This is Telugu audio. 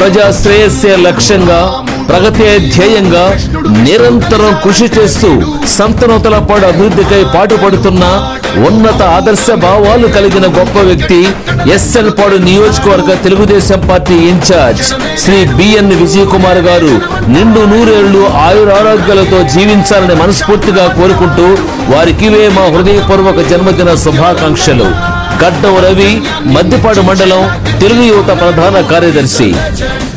ప్రజా శ్రేయస్సే లక్ష్యంగా ప్రగతే ధ్యేయంగా నిరంతరం కృషి చేస్తూ సంతనోతల పాడు అభివృద్ధికై పాటుపడుతున్న ఉన్నత ఆదర్శ భావాలు కలిగిన గొప్ప వ్యక్తి ఎస్ఎల్ పాడు నియోజకవర్గ Telugu Desam party incharge Shri BN Vijay Kumar గారు నిండు నూరేళ్లు ఆయురారోగ్యాలతో జీవించాలని మనస్ఫూర్తిగా కోరుకుంటూ వారికివే మా హృదయపూర్వక జన్మదిన శుభాకాంక్షలు గడ్డం రవి మద్దిపాడు మండలం తెలుగు యువత ప్రధాన కార్యదర్శి